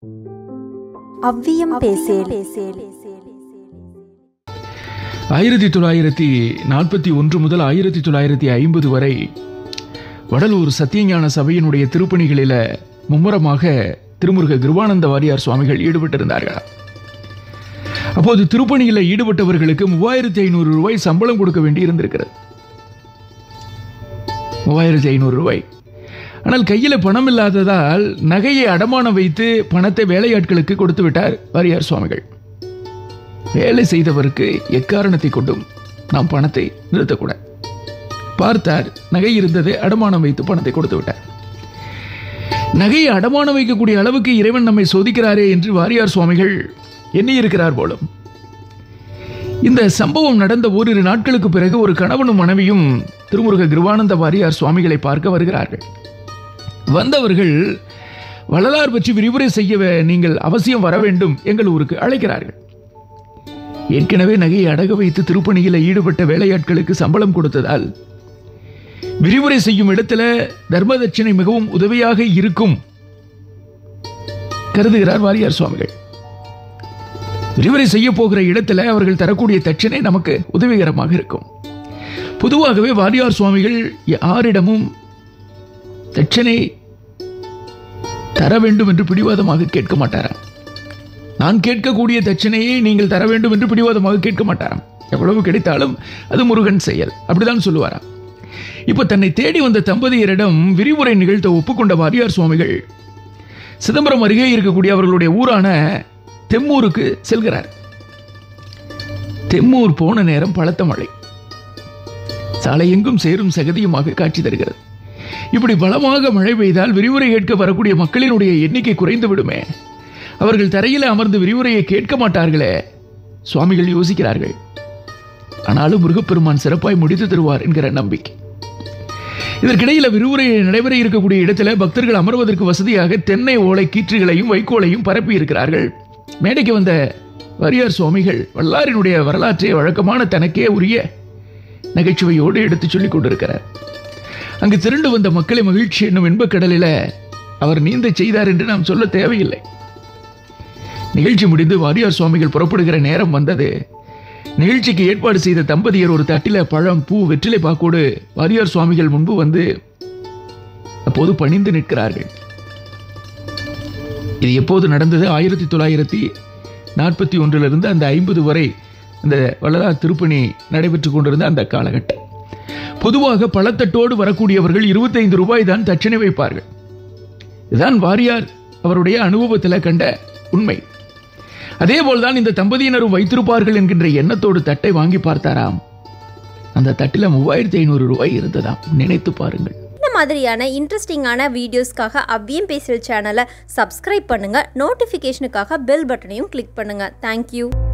அவ்வியம் பேசேல் ஆயிரத்தி தொள்ளாயிரத்தி நாற்பத்தி ஒன்று முதல் ஆயிரத்தி தொள்ளாயிரத்தி ஐம்பது வரை வடலூர் சத்தியஞான சபையினுடைய திருப்பணிகளில் மும்முரமாக திருமுருக கிருபானந்த வாரியார் சுவாமிகள் ஈடுபட்டிருந்தார்கள் அப்போது திருப்பணியில் ஈடுபட்டவர்களுக்கு மூவாயிரத்தி ஐநூறு ரூபாய் சம்பளம் கொடுக்க வேண்டி இருந்திருக்கிறது மூவாயிரத்தி ஐநூறு ரூபாய் ஆனால் கையில் பணம் இல்லாததால் நகையை அடமானம் வைத்து பணத்தை வேலையாட்களுக்கு கொடுத்து விட்டார் வாரியார் சுவாமிகள் வேலை செய்தவருக்கு எக்காரணத்தை கொண்டும் நாம் பணத்தை நிறுத்தக்கூடாது பார்த்தார் நகை இருந்தது அடமானம் வைத்து பணத்தை கொடுத்து விட்டார் நகையை அடமானம் வைக்கக்கூடிய அளவுக்கு இறைவன் நம்மை சோதிக்கிறாரே என்று வாரியார் சுவாமிகள் எண்ணியிருக்கிறார் போலும் இந்த சம்பவம் நடந்த ஓரிரு நாட்களுக்கு பிறகு ஒரு கணவனும் மனைவியும் திருமுருக கிருவானந்த வாரியார் சுவாமிகளை பார்க்க வருகிறார்கள் வந்தவர்கள் வள்ளலார் பற்றி விரிவுரை செய்ய நீங்கள் அவசியம் வர வேண்டும் எங்கள் ஊருக்கு அழைக்கிறார்கள் ஏற்கனவே நகையை அடக வைத்து திருப்பணியில் ஈடுபட்ட வேலையாட்களுக்கு சம்பளம் கொடுத்ததால் விரிவுரை செய்யும் இடத்துல தர்ம தட்சிணை மிகவும் உதவியாக இருக்கும் கருதுகிறார் வாரியார் சுவாமிகள் விரிவுரை செய்ய போகிற இடத்துல அவர்கள் தரக்கூடிய தட்சிணை நமக்கு உதவிகரமாக இருக்கும் பொதுவாகவே வாரியார் சுவாமிகள் யாரிடமும் தட்சணை தர வேண்டும் என்று பிடிவாதமாக கேட்க மாட்டாராம் நான் கேட்கக்கூடிய தட்சணையை நீங்கள் தர வேண்டும் என்று பிடிவாதமாக கேட்க மாட்டாராம் எவ்வளவு கிடைத்தாலும் அது முருகன் செயல் அப்படிதான் சொல்லுவாராம் இப்போ தன்னை தேடி வந்த தம்பதியரிடம் விரிவுரை நிகழ்த்த ஒப்புக்கொண்ட வாரியார் சுவாமிகள் சிதம்பரம் அருகே இருக்கக்கூடிய அவர்களுடைய ஊரான தெம்மூருக்கு செல்கிறார் தெம்மூர் போன நேரம் பலத்த மழை சாலை எங்கும் சேரும் சகதியுமாக காட்சி தருகிறது இப்படி பலமாக மழை பெய்தால் விரிவுரை கேட்க வரக்கூடிய மக்களினுடைய எண்ணிக்கை குறைந்து விடுமே அவர்கள் தரையில் அமர்ந்து விரிவுரையை கேட்க மாட்டார்களே சுவாமிகள் யோசிக்கிறார்கள் ஆனாலும் முருகப்பெருமான் சிறப்பாய் முடித்து தருவார் என்கிற நம்பிக்கை இதற்கிடையில் விரிவுரை நடைபெற இருக்கக்கூடிய இடத்துல பக்தர்கள் அமர்வதற்கு வசதியாக தென்னை ஓலை கீற்றுகளையும் வைக்கோலையும் பரப்பி இருக்கிறார்கள் மேடைக்கு வந்த வரியார் சுவாமிகள் வல்லாரினுடைய வரலாற்றை வழக்கமான தனக்கே உரிய நகைச்சுவையோடு எடுத்து சொல்லிக் கொண்டிருக்கிறார் அங்கு திரண்டு வந்த மக்களை மகிழ்ச்சி என்னும் இன்பக்கடலில் அவர் நீந்த செய்தார் என்று நாம் சொல்ல தேவையில்லை நிகழ்ச்சி முடிந்து வாரியார் சுவாமிகள் புறப்படுகிற நேரம் வந்தது நிகழ்ச்சிக்கு ஏற்பாடு செய்த தம்பதியர் ஒரு தட்டில பழம் பூ வெற்றிலை பாக்கோடு வாரியார் சுவாமிகள் முன்பு வந்து அப்போது பணிந்து நிற்கிறார்கள் இது எப்போது நடந்தது ஆயிரத்தி தொள்ளாயிரத்தி நாற்பத்தி ஒன்றிலிருந்து அந்த ஐம்பது வரை அந்த வள்ளலார் திருப்பணி நடைபெற்று கொண்டிருந்த அந்த காலகட்டம் பொதுவாக பழத்தட்டோடு வரக்கூடியவர்கள் இருபத்தைந்து ரூபாய் தான் தட்சணை வைப்பார்கள் இதுதான் வாரியார் அவருடைய அனுபவத்தில் கண்ட உண்மை அதேபோல்தான் இந்த தம்பதியினரும் வைத்திருப்பார்கள் என்கின்ற எண்ணத்தோடு தட்டை வாங்கி பார்த்தாராம் அந்த தட்டில் மூவாயிரத்தி ஐநூறு ரூபாய் இருந்ததாம் நினைத்து பாருங்கள் இந்த மாதிரியான இன்ட்ரெஸ்டிங்கான வீடியோஸ்க்காக அவ்வியம் பேசல் சேனலை சப்ஸ்கிரைப் பண்ணுங்கள் நோட்டிஃபிகேஷனுக்காக பெல் பட்டனையும் கிளிக் பண்ணுங்கள் தேங்க்யூ